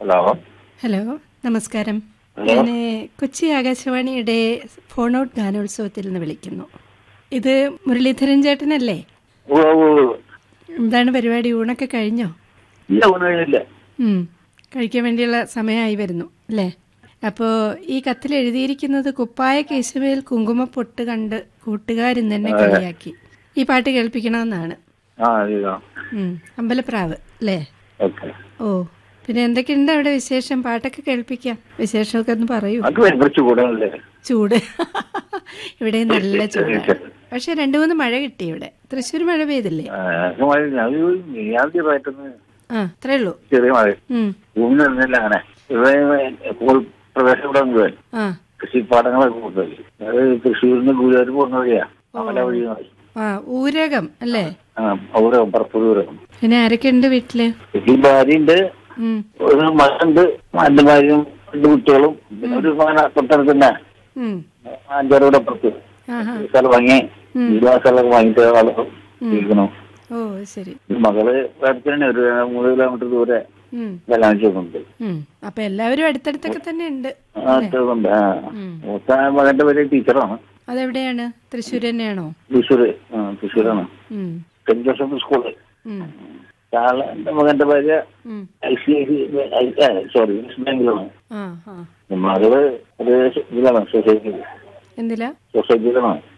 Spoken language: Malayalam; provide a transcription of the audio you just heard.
ഹലോ ഹലോ നമസ്കാരം ഹലോ. ഞാൻ കൊച്ചി ആകാശവാണിയുടെ ഫോൺ ഔട്ട് ഗാനോത്സവത്തിൽ നിന്ന് വിളിക്കുന്നു ഇത് മുരളീധരൻ ചേട്ടനല്ലേ ഓ ഓ ഓ. എന്താണ് പരിപാടി ഊണൊക്കെ കഴിഞ്ഞോ ഇല്ല ഒന്നുമില്ല ഉം. കഴിക്കാൻ വേണ്ടിയുള്ള സമയമായി വരുന്നു അല്ലേ അപ്പോൾ ഈ കത്തിൽ എഴുതിയിരിക്കുന്നത് കുപ്പായ കേശുമേൽ കുങ്കുമ പൊട്ട് കണ്ട് കൂട്ടുകാരിൻ തന്നെ കളിയാക്കി ഈ പാട്ട് കേൾപ്പിക്കണമെന്നാണ് ആ അറിയാ ഉം. അമ്പലപ്രാവ് അല്ലേ ഓക്കെ ഓ പിന്നെ എന്തൊക്കെയുണ്ട് അവിടെ വിശേഷം പാട്ടൊക്കെ കേൾപ്പിക്കാം വിശേഷമൊക്കെ ഒന്ന് പറയൂ അത് കുറച്ച് കൂടുതലല്ലേ ചൂട് ഇവിടെ നല്ല ചൂടാണ് പക്ഷെ രണ്ടു മൂന്ന് മഴ കിട്ടി ഇവിടെ തൃശ്ശൂർ മഴ പെയ്തില്ലേ ആ, അത് മതി. അത് ആദ്യമായിട്ടൊന്ന് ആ അത്രേ ഉള്ളൂ ചെറിയ മഴ ഉം. ഭൂമി നിന്നില്ല അങ്ങനെ ഇവിടെ ഇപ്പോൾ പ്രദേശം ഇവിടെ മുഴുവൻ ആ കൃഷിപ്പാടങ്ങളൊക്കെ കൂടുതൽ അത് തൃശ്ശൂരിൽ നിന്ന് ഗുരുവായൂർ പോകുന്ന വഴിയാ അമല വഴി മതി. ആ ഊരകം അല്ലേ ആ അവിടെ പറപ്പൂർ ദൂരം പിന്നെ ആരൊക്കെ ഉണ്ട് വീട്ടില് വീട്ടിൽ ഭാര്യയുണ്ട് ഉം. ഒരു മകനുണ്ട് എന്റെ ഭാര്യയും രണ്ട് കുട്ടികളും പിന്നെ ഒരു മകൻ തൊട്ടടുത്ത് തന്നെ ഉം. അഞ്ചാറ് കൂടെ അപ്പുറത്ത് ആഹാ സ്ഥലം വാങ്ങി വീട് ആ സ്ഥലമൊക്കെ വാങ്ങിയിട്ട് ആള് ഇരിക്കണു ഓ ശരി മകള് അടുത്ത് തന്നെ ഒരു മൂന്ന് കിലോമീറ്റർ ദൂരെ ഉം. കല്യാണം ചെയ്യുന്നുണ്ട് ഉം. അപ്പൊ എല്ലാവരും അടുത്തടുത്തൊക്കെ തന്നെ ഉണ്ട് അടുത്തുണ്ട് ആ മൂത്ത മകന്റെ പേര് ടീച്ചറാണ് അതെവിടെയാണ് തൃശ്ശൂർ തന്നെയാണോ തൃശ്ശൂര് ആ തൃശ്ശൂരാണ് ഉം. സെന്റ് ജോസഫ് സ്കൂള് ഉം. ആള് എന്റെ മകന്റെ ഭാര്യ ഉം. I C I C sorry west ബാങ്കിലാണ് ആ ആ മകള് ഒരു ഇതിലാണ് സൊസൈറ്റി എന്തിലാ സൊസൈറ്റിയിലാണ്